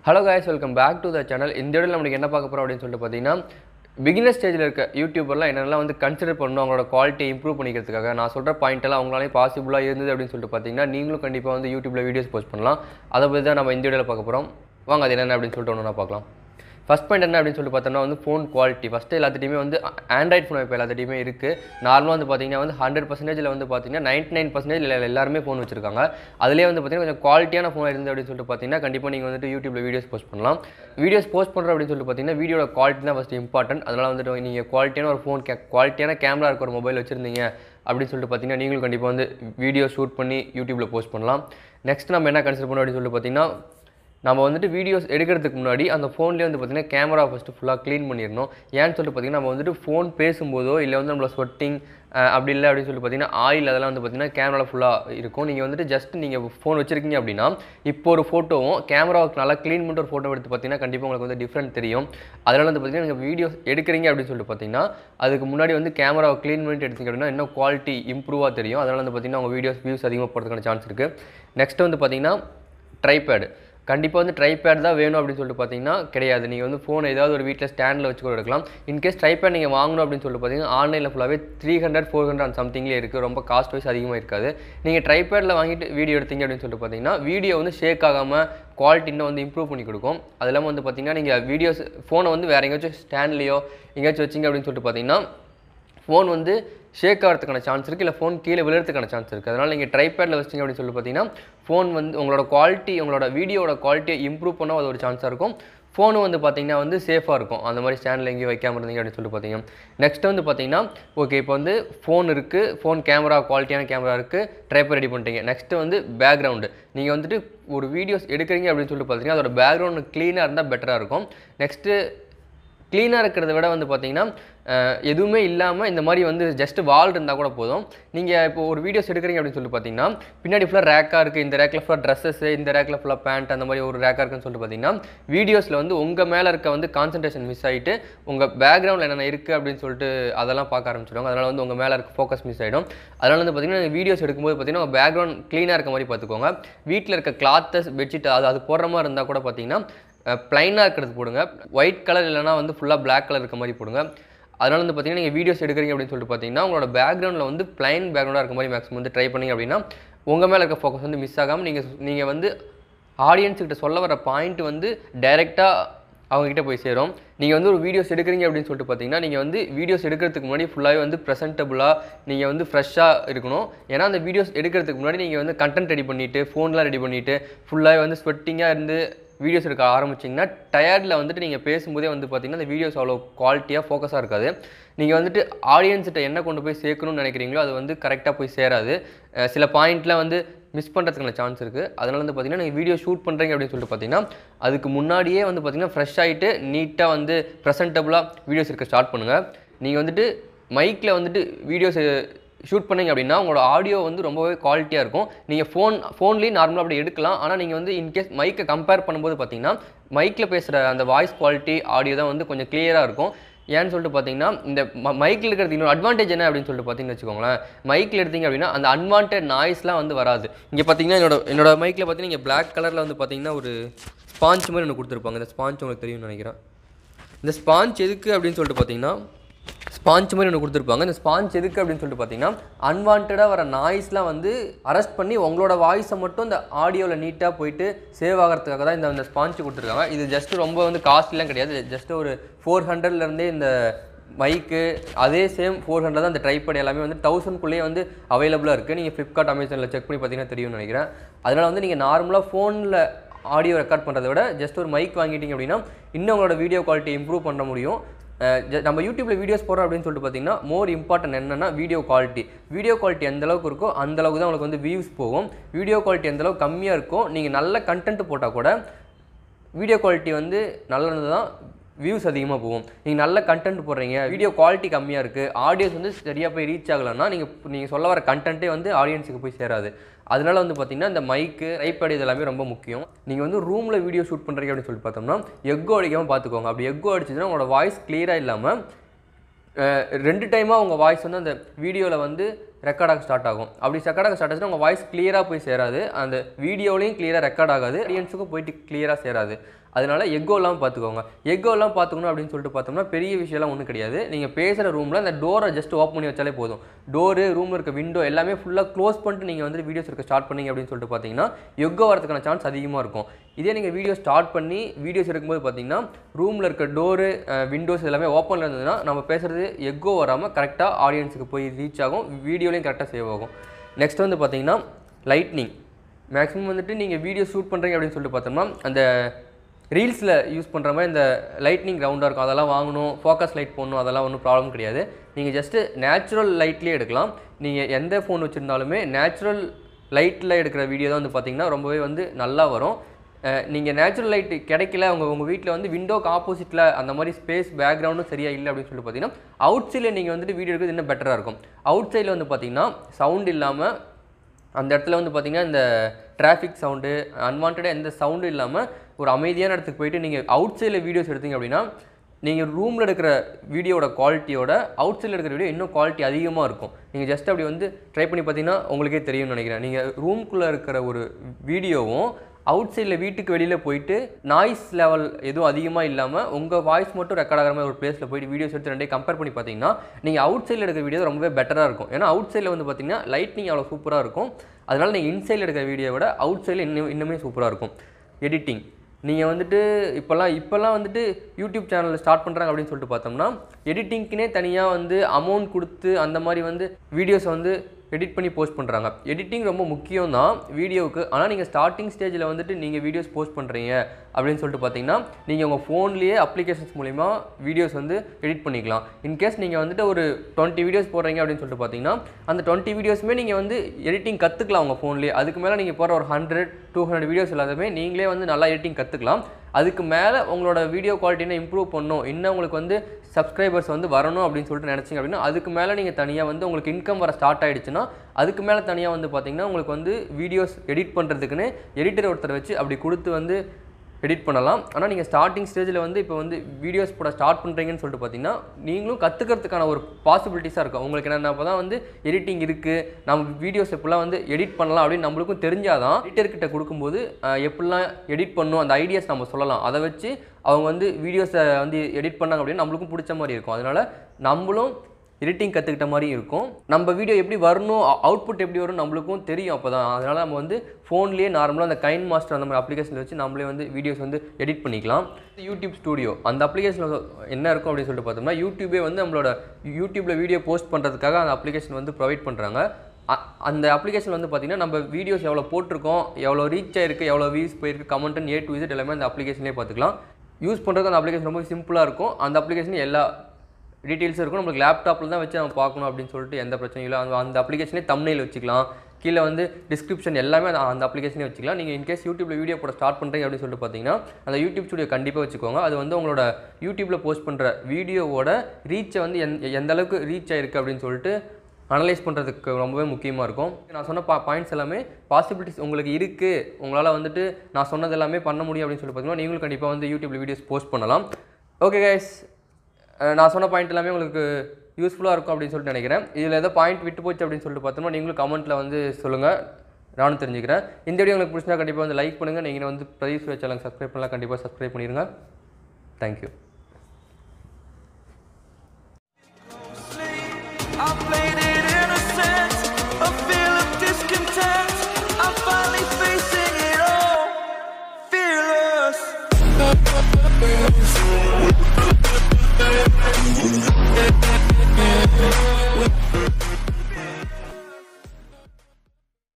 hello guys welcome back to the channel இந்த இடத்துல நம்மளுக்கு என்ன பார்க்க போகிறோம் அப்படின்னு சொல்லிட்டு பார்த்தீங்கன்னா பிகினர் ஸ்டேஜில் இருக்க யூடியூபர்லாம் என்னெல்லாம் வந்து கன்சிடர் பண்ணணும் அவங்களோட குவாலிட்டி இம்ப்ரூவ் பண்ணிக்கிறதுக்காக நான் சொல்கிற பாயிண்ட் எல்லாம் அவங்களாலே பாசிபிளாக இருந்தது அப்படின்னு சொல்லிட்டு பார்த்தீங்கன்னா நீங்களும் கண்டிப்பாக வந்து யூடியூப்பில் வீடியோஸ் போஸ்ட் பண்ணலாம் அதை பற்றி தான் நம்ம இந்த வீடியோவில் பார்க்க போகிறோம் வாங்க அது என்னென்ன அப்படின்னு சொல்லிட்டு ஒன்று பார்க்கலாம் ஃபஸ்ட் பாயிண்ட் என்ன அப்படின்னு சொல்லி பார்த்தோம்னா வந்து ஃபோன் குவாலிட்டி ஃபஸ்ட்டு எல்லாத்துட்டையுமே வந்து ஆண்ட்ராய்ட் ஃபோன் இப்போ எல்லாத்துட்டையுமே இருக்குது நார்மலாக வந்து பார்த்தீங்கன்னா வந்து ஹண்ட்ரட் பர்சன்டேஜில் வந்து பார்த்தீங்கன்னா நைன்ட்டி நைன் பர்சன்டேஜ் எல்லாருமே ஃபோன் வச்சிருக்காங்க அதுலேயே வந்து பார்த்தீங்கன்னா கொஞ்சம் குவாலிட்டியான ஃபோன் இருந்து அப்படின்னு சொல்லிட்டு பார்த்தீங்கன்னா கண்டிப்பாக நீங்கள் வந்துட்டு யூடியூப்பில் வீடியோஸ் போஸ்ட் பண்ணலாம் வீடியோஸ் போஸ்ட் பண்ணுற அப்படின்னு சொல்லிட்டு பார்த்தீங்கன்னா வீடியோட குவாலிட்டி தான் ஃபஸ்ட் இம்பார்ட்டன்ட் அதனால் வந்துட்டு நீங்கள் குவாலிட்டியான ஒரு ஃபோன் கே குவாலிட்டியான கேமரா இருக்க ஒரு மொபைல் வச்சுருந்தீங்க அப்படின்னு சொல்லிட்டு பார்த்தீங்கன்னா நீங்களும் கண்டிப்பாக வந்து வீடியோ ஷூட் பண்ணி யூடியூப்பில் போஸ்ட் பண்ணலாம் நெக்ஸ்ட் நம்ம என்ன கன்சிடர் பண்ணோம் அப்படின்னு சொல்லிட்டு பார்த்தீங்கன்னா நம்ம வந்துட்டு வீடியோஸ் எடுக்கிறதுக்கு முன்னாடி அந்த ஃபோன்லேயே வந்து பார்த்திங்கன்னா கேமரா ஃபஸ்ட்டு ஃபுல்லாக க்ளீன் பண்ணிடணும் ஏன்னு சொல்லிட்டு பார்த்திங்கன்னா நம்ம வந்துட்டு ஃபோன் பேசும்போதோ இல்லை வந்து நம்மள ஸ்வெட்டிங் அப்படி இல்லை அப்படின்னு சொல்லி பார்த்தீங்கன்னா ஆயில் அதெல்லாம் வந்து பார்த்திங்கன்னா கேமரா ஃபுல்லாக இருக்கும் நீங்கள் வந்துட்டு ஜஸ்ட் நீங்கள் ஃபோன் வச்சிருக்கீங்க அப்படின்னா இப்போ ஒரு ஃபோட்டோவும் கேமராவுக்கு நல்லா க்ளீன் பண்ணிட்டு ஒரு ஃபோட்டோ எடுத்து பார்த்தீங்கன்னா கண்டிப்பாக உங்களுக்கு வந்து டிஃப்ரெண்ட் தெரியும் அதனால் வந்து பார்த்திங்கன்னா நீங்கள் வீடியோஸ் எடுக்கிறீங்க அப்படின்னு சொல்லிட்டு பார்த்தீங்கன்னா அதுக்கு முன்னாடி வந்து கேமராவை க்ளீன் பண்ணிட்டு எடுத்தீங்க அப்படின்னா இன்னும் குவாலிட்டி இம்ப்ரூவாக தெரியும் அதனால் வந்து பார்த்திங்கன்னா உங்கள் வீடியோஸ் வியூஸ் அதிகமாக போகிறதுக்கான சான்ஸ் இருக்குது நெக்ஸ்ட் வந்து பார்த்திங்கன்னா ட்ரைபேடு கண்டிப்பாக வந்து ட்ரைபேட் தான் வேணும் அப்படின்னு சொல்லிட்டு பார்த்தீங்கன்னா கிடையாது நீங்கள் வந்து ஃபோன் ஏதாவது ஒரு வீட்டில் ஸ்டாண்டில் வச்சு கூட எடுக்கலாம் இன்கேஸ் ட்ரைபேட் நீங்கள் வாங்கணும் அப்படின்னு சொல்லிட்டு பார்த்தீங்கன்னா ஆன்லைனில் ஃபுல்லாகவே three hundred four hundred and சம்திங்லேயே இருக்குது ரொம்ப காஸ்ட் வைஸ் அதிகமாக இருக்காது நீங்கள் ட்ரைபேடில் வாங்கிட்டு வீடியோ எடுத்தீங்க அப்படின்னு சொல்லிட்டு பார்த்தீங்கன்னா வீடியோ வந்து ஷேக் ஆகாமல் குவாலிட்டி இன்னும் வந்து இம்ப்ரூவ் பண்ணி கொடுக்கும் அது இல்லாமல் வந்து பார்த்தீங்கன்னா நீங்கள் வீடியோஸ் ஃபோனை வந்து வேறு எங்கேயாச்சும் ஸ்டாண்ட்லேயோ எங்கேயாச்சும் வச்சிங்க அப்படின்னு சொல்லிட்டு பார்த்தீங்கன்னா ஃபோன் வந்து ஷேக் ஆகிறதுக்கான சான்ஸ் இருக்குது இல்லை ஃபோன் கீழே விழுறதுக்கான சான்ஸ் இருக்குது அதனால் நீங்கள் ட்ரைபேடில் வச்சிங்க அப்படின்னு சொல்லி பார்த்தீங்கன்னா ஃபோன் வந்து உங்களோட குவாலிட்டி உங்களோட வீடியோட குவாலிட்டியை இம்ப்ரூவ் பண்ண அது ஒரு சான்ஸாக இருக்கும் ஃபோனு வந்து பார்த்தீங்கன்னா வந்து சேஃபாக இருக்கும் அந்த மாதிரி ஸ்டாண்டில் எங்கேயும் வைக்காம இருந்தீங்க அப்படின்னு சொல்லி பார்த்தீங்கன்னா நெக்ஸ்ட் வந்து பார்த்தீங்கன்னா ஓகே இப்போ வந்து ஃபோன் இருக்குது ஃபோன் கேமரா குவாலிட்டியான கேமரா இருக்குது ட்ரைப்பர் ரெடி பண்ணிட்டீங்க நெக்ஸ்ட் வந்து பேக்ரவுண்டு நீங்கள் வந்துட்டு ஒரு வீடியோஸ் எடுக்கிறீங்க அப்படின்னு சொல்லிட்டு பார்த்தீங்கன்னா அதோட பேக்ரவுண்டு க்ளீனாக இருந்தால் பெட்டராக இருக்கும் நெக்ஸ்ட்டு க்ளீனாக இருக்கிறத விட வந்து பார்த்தீங்கன்னா அஹ், எதுவுமே இல்லாமல் இந்த மாதிரி வந்து ஜஸ்ட் வால் இருந்தால் கூட போதும் நீங்கள் இப்போ ஒரு வீடியோஸ் எடுக்கிறீங்க அப்படின்னு சொல்லி பார்த்தீங்கன்னா பின்னாடி ஃபுல்லாக ரேக்காக இருக்குது இந்த ரேக்கில் ஃபுல்லாக ட்ரெஸ்ஸஸ் இந்த ரேக்கில் ஃபுல்லாக பேண்ட் அந்த மாதிரி ஒரு ரேக்காக இருக்குன்னு சொல்லிட்டு பார்த்தீங்கன்னா வீடியோஸில் வந்து உங்கள் மேலே இருக்க வந்து கான்சன்ட்ரேஷன் மிஸ் ஆகிட்டு உங்கள் பேக்ரவுண்டில் என்னென்ன இருக்குது அப்படின்னு சொல்லிட்டு அதெல்லாம் பார்க்க ஆரம்பிச்சிடுவாங்க அதனால் வந்து உங்கள் மேலே இருக்க ஃபோக்கஸ் மிஸ் ஆகிடும் அதனால் வந்து பார்த்தீங்கன்னா வீடியோஸ் எடுக்கும்போது பார்த்தீங்கன்னா உங்கள் பேக்ரவுண்ட் க்ளீனாக இருக்க மாதிரி பார்த்துக்கோங்க வீட்டில் இருக்க கிளாத்தஸ் பெட்ஷீட் அது அது போடுற மாதிரி இருந்தால் கூட பார்த்தீங்கன்னா ப்ளைனாக இருக்கிறது போடுங்க ஒயிட் கலர் இல்லைனா வந்து ஃபுல்லாக Black கலர் இருக்க மாதிரி போடுங்க அதனால் வந்து பார்த்தீங்கன்னா நீங்கள் வீடியோஸ் எடுக்கிறீங்க அப்படின்னு சொல்லிட்டு பார்த்தீங்கன்னா உங்களோட பேக்ரவுண்டில் வந்து ப்ளைன் பேக்ரவுண்டாக இருக்க மாதிரி மேக்ஸிமம் வந்து ட்ரை பண்ணீங்க அப்படின்னா உங்கள் மேலே இருக்க ஃபோக்கஸ் வந்து மிஸ் ஆகாமல் நீங்கள் நீங்கள் வந்து ஆடியன்ஸுக்கிட்ட சொல்ல வர பாயிண்ட் வந்து டைரெக்டாக அவங்ககிட்ட போய் சேரும் நீங்கள் வந்து ஒரு வீடியோஸ் எடுக்கிறீங்க அப்படின்னு சொல்லிட்டு பார்த்தீங்கன்னா நீங்கள் வந்து வீடியோஸ் எடுக்கிறதுக்கு முன்னாடி ஃபுல்லாகவே வந்து ப்ரெசென்டபுளாக நீங்கள் வந்து ஃப்ரெஷ்ஷாக இருக்கணும் ஏன்னா அந்த வீடியோஸ் எடுக்கிறதுக்கு முன்னாடி நீங்கள் வந்து கண்டென்ட் ரெடி பண்ணிவிட்டு ஃபோன்லாம் ரெடி பண்ணிவிட்டு ஃபுல்லாகவே வந்து ஸ்வெட்டிங்காக இருந்து வீடியோஸ் எடுக்க ஆரம்பிச்சிங்கன்னா டயர்டில் வந்துட்டு நீங்கள் பேசும்போதே வந்து பார்த்தீங்கன்னா அந்த வீடியோஸ் அவ்வளோ குவாலிட்டியாக ஃபோக்கஸாக இருக்காது நீங்கள் வந்துட்டு ஆடியன்ஸ்கிட்ட என்ன கொண்டு போய் சேர்க்கணும்னு நினைக்கிறீங்களோ அது வந்து கரெக்டாக போய் சேராது அஹ் சில பாயிண்ட்லாம் வந்து மிஸ் பண்ணுறதுக்கான சான்ஸ் இருக்குது அதனால் வந்து பார்த்தீங்கன்னா நீங்கள் வீடியோ ஷூட் பண்ணுறீங்க அப்படின்னு சொல்லிட்டு பார்த்தீங்கன்னா அதுக்கு முன்னாடியே வந்து பார்த்தீங்கன்னா ஃப்ரெஷ் ஆகிட்டு நீட்டாக வந்து ப்ரெசென்டபுளாக வீடியோஸ் எடுக்க ஸ்டார்ட் பண்ணுங்கள் நீங்கள் வந்துட்டு மைக்கில் வந்துட்டு வீடியோஸ் ஷூட் பண்ணீங்க அப்படின்னா உங்களோட ஆடியோ வந்து ரொம்பவே குவாலிட்டியாக இருக்கும் நீங்கள் ஃபோன் ஃபோன்லேயும் நார்மலாக அப்படி எடுக்கலாம் ஆனால் நீங்கள் வந்து இன்கேஸ் மைக்கை கம்பேர் பண்ணும்போது பார்த்தீங்கன்னா மைக்கில் பேசுகிற அந்த வாய்ஸ் குவாலிட்டி ஆடியோ தான் வந்து கொஞ்சம் கிளியராக இருக்கும் ஏன்னு சொல்லிட்டு பார்த்தீங்கன்னா இந்த மைக்கில் இருக்கிறது இன்னொரு அட்வான்டேஜ் என்ன அப்படின்னு சொல்லிட்டு பார்த்தீங்கன்னு வச்சுக்கோங்களேன் மைக்கில் எடுத்தீங்க அப்படின்னா அந்த அன்வான்ட் நாய்ஸ்லாம் வந்து வராது இங்கே பார்த்தீங்கன்னா என்னோட என்னோட மைக்கில் பார்த்தீங்கன்னா இங்கே பிளாக் கலரில் வந்து பார்த்தீங்கன்னா ஒரு ஸ்பாஞ்ச் மாதிரி ஒன்று கொடுத்துருப்பாங்க இந்த ஸ்பாஞ்ச் உங்களுக்கு தெரியும்னு நினைக்கிறேன் இந்த ஸ்பாஞ்ச் எதுக்கு அப்படின்னு சொல்லிட்டு பார்த்தீங்கன்னா ஸ்பாஞ்ச் மாதிரி ஒன்று கொடுத்துருப்பாங்க இந்த ஸ்பாஞ்ச் எதுக்கு அப்படின்னு சொல்லிட்டு பார்த்தீங்கன்னா அன்வான்டாக வர நாய்ஸ்லாம் வந்து அரெஸ்ட் பண்ணி உங்களோட வாய்ஸை மட்டும் இந்த ஆடியோவில் நீட்டாக போயிட்டு சேவ் ஆகிறதுக்காக தான் இந்த இந்த ஸ்பாஞ்ச் கொடுத்துருக்காங்க இது ஜஸ்ட் ரொம்ப வந்து காஸ்ட்லிலாம் கிடையாது ஜஸ்ட் ஒரு ஃபோர் ஹண்ட்ரட்லேருந்தே இந்த மைக்கு அதே சேம் ஃபோர் ஹண்ட்ரட் தான் இந்த ட்ரைபட் எல்லாமே வந்து தௌசண்ட்குள்ளேயே வந்து அவைலபிளாக இருக்குது நீங்கள் ஃப்ளிப்கார்ட் அமேசானில் செக் பண்ணி பார்த்தீங்கன்னா தெரியும்னு நினைக்கிறேன் அதனால் வந்து நீங்கள் நார்மலாக ஃபோனில் ஆடியோ ரெக்கார்ட் பண்ணுறதை விட ஜஸ்ட் ஒரு மைக் வாங்கிட்டீங்க அப்படின்னா இன்னும் உங்களோட வீடியோ குவாலிட்டி இம்ப்ரூவ் பண்ண முடியும் அஹ் ஜ- நம்ம யூடியூப்ல வீடியோஸ் போடுறோம் அப்படின்னு சொல்லிட்டு பார்த்தீங்கன்னா மோர் இம்பார்ட்டன்ட் என்னன்னா வீடியோ குவாலிட்டி வீடியோ குவாலிட்டி எந்த அளவுக்கு இருக்கோ அந்த அளவுக்கு தான் உங்களுக்கு வந்து வியூஸ் போகும் வீடியோ குவாலிட்டி எந்த அளவுக்கு கம்மியாக இருக்கோ நீங்கள் நல்ல கண்டென்ட் போட்டால் கூட வீடியோ குவாலிட்டி வந்து நல்லது தான் வியூஸ் அதிகமாக போகும் நீங்கள் நல்ல கண்டென்ட் போடுறீங்க வீடியோ குவாலிட்டி கம்மியாக இருக்குது ஆடியன்ஸ் வந்து சரியாக போய் ரீச் ஆகலைன்னா நீங்கள் நீங்கள் சொல்ல வர கண்டென்ட்டே வந்து ஆடியன்ஸுக்கு போய் சேராது அதனால வந்து பார்த்தீங்கன்னா இந்த மைக்கு ரைப்பேட் இது எல்லாமே ரொம்ப முக்கியம் நீங்கள் வந்து ரூமில் வீடியோ ஷூட் பண்ணுறீங்க அப்படின்னு சொல்லி பார்த்தோம்னா எக்கோ அடிக்காமல் பார்த்துக்கோங்க அப்படி எக்கோ அடிச்சதுன்னா உங்களோட வாய்ஸ் கிளியராக இல்லாமல் அஹ் ரெண்டு டைமாக உங்கள் வாய்ஸ் வந்து அந்த வீடியோவில் வந்து ரெக்கார்ட் ஆக ஸ்டார்ட் ஆகும் அப்படி ரெக்கார்ட் ஆக ஸ்டார்ட் ஆச்சுன்னா உங்கள் வாய்ஸ் கிளியராக போய் சேராது அந்த வீடியோலையும் கிளியராக ரெக்கார்ட் ஆகாது ஆடியன்ஸுக்கும் போயிட்டு கிளியராக சேராது அதனால எக்கோ இல்லாமல் பார்த்துக்கோங்க எக்கோ எல்லாம் பார்த்துக்கணும் அப்படின்னு சொல்லிட்டு பார்த்தோம்னா பெரிய விஷயம்லாம் ஒன்றும் கிடையாது நீங்கள் பேசுகிற ரூமில் அந்த டோரை ஜஸ்ட் ஓப்பன் பண்ணி வச்சாலே போதும் டோரு ரூமில் இருக்க விண்டோ எல்லாமே ஃபுல்லாக க்ளோஸ் பண்ணிட்டு நீங்கள் வந்து வீடியோஸ் இருக்க ஸ்டார்ட் பண்ணீங்க அப்படின்னு சொல்லிட்டு பார்த்தீங்கன்னா எக்கோ வரதுக்கான சான்ஸ் அதிகமாக இருக்கும் இதே நீங்கள் வீடியோ ஸ்டார்ட் பண்ணி வீடியோஸ் எடுக்கும்போது பார்த்தீங்கன்னா ரூமில் இருக்க டோரு விண்டோஸ் எல்லாமே ஓப்பனில் இருந்ததுன்னா நம்ம பேசுகிறது எக்கோ வராமல் கரெக்டாக ஆடியன்ஸுக்கு போய் ரீச் ஆகும் வீடியோலையும் கரெக்டாக சேவ் ஆகும் நெக்ஸ்ட் வந்து பார்த்தீங்கன்னா லைட்னிங் மேக்ஸிமம் வந்துட்டு நீங்கள் வீடியோ ஷூட் பண்ணுறீங்க அப்படின்னு சொல்லிட்டு பார்த்தோம்னா அந்த ரீல்ஸில் யூஸ் பண்ணுற மாதிரி இந்த லைட்னிங் ரவுண்டாக இருக்கும் அதெல்லாம் வாங்கணும் ஃபோக்கஸ் லைட் போடணும் அதெல்லாம் ஒன்றும் ப்ராப்ளம் கிடையாது நீங்கள் ஜஸ்ட்டு நேச்சுரல் லைட்லேயே எடுக்கலாம் நீங்கள் எந்த ஃபோன் வச்சுருந்தாலுமே நேச்சுரல் லைட்டில் எடுக்கிற வீடியோ தான் வந்து பார்த்தீங்கன்னா ரொம்பவே வந்து நல்லா வரும் நீங்கள் நேச்சுரல் லைட் கிடைக்கல உங்கள் உங்கள் வீட்டில் வந்து விண்டோக்கு ஆப்போசிட்டில் அந்த மாதிரி ஸ்பேஸ் பேக்ரவுண்டும் சரியாக இல்லை அப்படின்னு சொல்லி பார்த்தீங்கன்னா அவுட் சைடில் நீங்கள் வந்துட்டு வீடியோ எடுக்கிறது இன்னும் பெட்டராக இருக்கும் அவுட் சைடில் வந்து பார்த்தீங்கன்னா சவுண்ட் இல்லாமல் அந்த இடத்துல வந்து பார்த்தீங்கன்னா இந்த டிராஃபிக் சவுண்டு அன்வான்டாக எந்த சவுண்டும் இல்லாமல் ஒரு அமைதியான இடத்துக்கு போயிட்டு நீங்கள் அவுட் சைடில் வீடியோஸ் எடுத்தீங்க அப்படின்னா நீங்கள் ரூமில் எடுக்கிற வீடியோட குவாலிட்டியோட அவுட் சைடில் எடுக்கிற வீடியோ இன்னும் குவாலிட்டி அதிகமாக இருக்கும் நீங்கள் ஜஸ்ட் அப்படி வந்து ட்ரை பண்ணி பார்த்தீங்கன்னா உங்களுக்கே தெரியும்னு நினைக்கிறேன் நீங்கள் ரூம்குள்ளே இருக்கிற ஒரு வீடியோவும் அவுட் சைடில் வீட்டுக்கு வெளியில் போயிட்டு நாய்ஸ் லெவல் எதுவும் அதிகமாக இல்லாமல் உங்கள் வாய்ஸ் மட்டும் ரெக்கார்ட் ஆகிற மாதிரி ஒரு பிளேஸில் போயிட்டு வீடியோஸ் எடுத்து ரெண்டையும் கம்பேர் பண்ணி பார்த்தீங்கன்னா நீங்கள் அவுட் சைடில் எடுக்கிற வீடியோ ரொம்பவே பெட்டராக இருக்கும் ஏன்னா அவுட் சைடில் வந்து பார்த்தீங்கன்னா லைட்னிங் அவ்வளோ சூப்பராக இருக்கும் அதனால் நீங்கள் இன்சைடில் எடுக்கிற வீடியோ விட அவுட் சைடில் இன்னும் இன்னுமே சூப்பராக இருக்கும் எடிட்டிங் நீங்கள் வந்துட்டு இப்போல்லாம் இப்போல்லாம் வந்துட்டு யூடியூப் சேனலில் ஸ்டார்ட் பண்ணுறாங்க அப்படின்னு சொல்லிட்டு பார்த்தோம்னா எடிட்டிங்க்குனே தனியாக வந்து அமௌண்ட் கொடுத்து அந்த மாதிரி வந்து வீடியோஸை வந்து எடிட் பண்ணி போஸ்ட் பண்ணுறாங்க எடிட்டிங் ரொம்ப முக்கியம் தான் வீடியோவுக்கு ஆனால் நீங்கள் ஸ்டார்டிங் ஸ்டேஜில் வந்துட்டு நீங்கள் வீடியோஸ் போஸ்ட் பண்ணுறீங்க அப்படின்னு சொல்லிட்டு பார்த்தீங்கன்னா நீங்கள் உங்கள் ஃபோன்லேயே அப்ளிகேஷன்ஸ் மூலிமா வீடியோஸ் வந்து எடிட் பண்ணிக்கலாம் இன்கேஸ் நீங்கள் வந்துட்டு ஒரு டுவெண்ட்டி வீடியோஸ் போடுறீங்க அப்படின்னு சொல்லிட்டு பார்த்தீங்கன்னா அந்த டுவெண்ட்டி வீடியோஸுமே நீங்கள் வந்து எடிட்டிங் கற்றுக்கலாம் உங்கள் ஃபோன்லேயே அதுக்கு மேலே நீங்கள் போகிற ஒரு ஹண்ட்ரட் டூ ஹண்ட்ரட் வீடியோஸ் எல்லாத்தையுமே நீங்களே வந்து நல்லா எடிட்டிங் கற்றுக்கலாம் அதுக்கு மேலே உங்களோட வீடியோ குவாலிட்டி இன்னும் இம்ப்ரூவ் பண்ணணும் இன்னும் உங்களுக்கு வந்து சப்ஸ்கிரைபர்ஸ் வந்து வரணும் அப்படின்னு சொல்லிட்டு நினச்சிங்க அப்படின்னா அதுக்கு மேலே நீங்கள் தனியாக வந்து உங்களுக்கு இன்கம் வர ஸ்டார்ட் ஆகிடுச்சுன்னா அதுக்கு மேலே தனியாக வந்து பார்த்தீங்கன்னா உங்களுக்கு வந்து வீடியோஸ் எடிட் பண்ணுறதுக்குன்னு எடிட்டர் ஒருத்தர் வச்சு அப்படி கொடுத்து வந்து எடிட் பண்ணலாம் ஆனால் நீங்கள் ஸ்டார்டிங் ஸ்டேஜில் வந்து இப்போ வந்து வீடியோஸ் போட ஸ்டார்ட் பண்ணுறீங்கன்னு சொல்லிட்டு பார்த்தீங்கன்னா நீங்களும் கற்றுக்கிறதுக்கான ஒரு பாசிபிலிட்டிஸாக இருக்கும் உங்களுக்கு என்னென்ன அப்போ தான் வந்து எடிட்டிங் இருக்குது நம்ம வீடியோஸ் எப்படிலாம் வந்து எடிட் பண்ணலாம் அப்படின்னு நம்மளுக்கும் தெரிஞ்சாதான் எடிட்டர்கிட்ட கொடுக்கும்போது அஹ், எப்படிலாம் எடிட் பண்ணணும் அந்த ஐடியாஸ் நம்ம சொல்லலாம் அதை வச்சு அவங்க வந்து வீடியோஸை வந்து எடிட் பண்ணாங்க அப்படின்னு நம்மளுக்கும் பிடிச்ச மாதிரி இருக்கும் அதனால் நம்மளும் எடிட்டிங் கற்றுக்கிட்ட மாதிரி இருக்கும் நம்ம வீடியோ எப்படி வரணும் அவுட்புட் எப்படி வரும் நம்மளுக்கும் தெரியும் அப்போ தான் அதனால் நம்ம வந்து ஃபோன்லேயே நார்மலாக அந்த கைன் மாஸ்டர் அந்த மாதிரி அப்ளிகேஷன் வச்சு நம்மளே வந்து வீடியோஸ் வந்து எடிட் பண்ணிக்கலாம் யூடியூப் ஸ்டூடியோ அந்த அப்ளிகேஷனில் என்ன இருக்கும் அப்படின்னு சொல்லிட்டு பார்த்தோம்னா யூடியூபே வந்து நம்மளோட யூடியூப்பில் வீடியோ போஸ்ட் பண்ணுறதுக்காக அந்த அப்ளிகேஷன் வந்து ப்ரொவைட் பண்ணுறாங்க அ- அந்த அப்ளிகேஷன் வந்து பார்த்தீங்கன்னா நம்ம வீடியோஸ் எவ்வளோ போட்டிருக்கோம் எவ்வளோ ரீச் ஆயிருக்கு எவ்வளோ வியூஸ் போயிருக்கு கமெண்ட் ஏ டு விசிட் எல்லாமே அந்த அப்ளிகேஷன்லேயே பார்த்துக்கலாம் யூஸ் பண்ணுறதுக்கு அந்த அப்ளிகேஷன் ரொம்ப சிம்பிளாக இருக்கும் அந்த அப்ளிகேஷன் எல்லா டீட்டெயில்ஸ் இருக்கும் நம்மளுக்கு லேப்டாப்பில் தான் வச்சு நம்ம பார்க்கணும் அப்படின்னு சொல்லிட்டு எந்த பிரச்சனையும் இல்லை அந்த அந்த அப்ளிகேஷனே தம்னையில் வச்சுக்கலாம் கீழே வந்து டிஸ்கிரிப்ஷன் எல்லாமே அந்த- அந்த அப்ளிகேஷனே வச்சுக்கலாம் நீங்கள் இன்கேஸ் யூடியூப்ல வீடியோ போட ஸ்டார்ட் பண்ணுறீங்க அப்படின்னு சொல்லிட்டு பார்த்தீங்கன்னா அந்த யூடியூப் ஸ்டுடியோ கண்டிப்பாக வச்சுக்கோங்க அது வந்து உங்களோட யூடியூப்பில் போஸ்ட் பண்ணுற வீடியோவோட ரீச்சை வந்து எந் எந்த அளவுக்கு ரீச் ஆயிருக்கு அப்படின்னு சொல்லிட்டு அனலைஸ் பண்ணுறதுக்கு ரொம்பவே முக்கியமாக இருக்கும் நான் சொன்ன பா பாயிண்ட்ஸ் எல்லாமே பாசிபிலிட்டிஸ் உங்களுக்கு இருக்குது உங்களால் வந்துட்டு நான் சொன்னது எல்லாமே பண்ண முடியும் அப்படின்னு சொல்லி பார்த்தீங்கன்னா நீங்களும் கண்டிப்பாக வந்து யூடியூப்ல வீடியோஸ் போஸ்ட் பண்ணலாம் ஓகே கைஸ் நான் சொன்ன பாயிண்ட் எல்லாமே உங்களுக்கு யூஸ்ஃபுல்லாக இருக்கும் அப்படின்னு சொல்லிட்டு நினைக்கிறேன் இதில் ஏதோ பாயிண்ட் விட்டு போச்சு அப்படின்னு சொல்லிட்டு பார்த்தோம்னா நீங்களும் கமெண்ட்டில் வந்து சொல்லுங்கள் நானும் தெரிஞ்சுக்கிறேன் இந்த வீடியோ உங்களுக்கு பிடிச்சினா கண்டிப்பாக வந்து லைக் பண்ணுங்கள் நீங்கள் வந்து பிரதீப் சேனல் சப்ஸ்கிரைப் பண்ணலாம் கண்டிப்பாக சப்ஸ்கிரைப் பண்ணிடுங்க தேங்க்யூ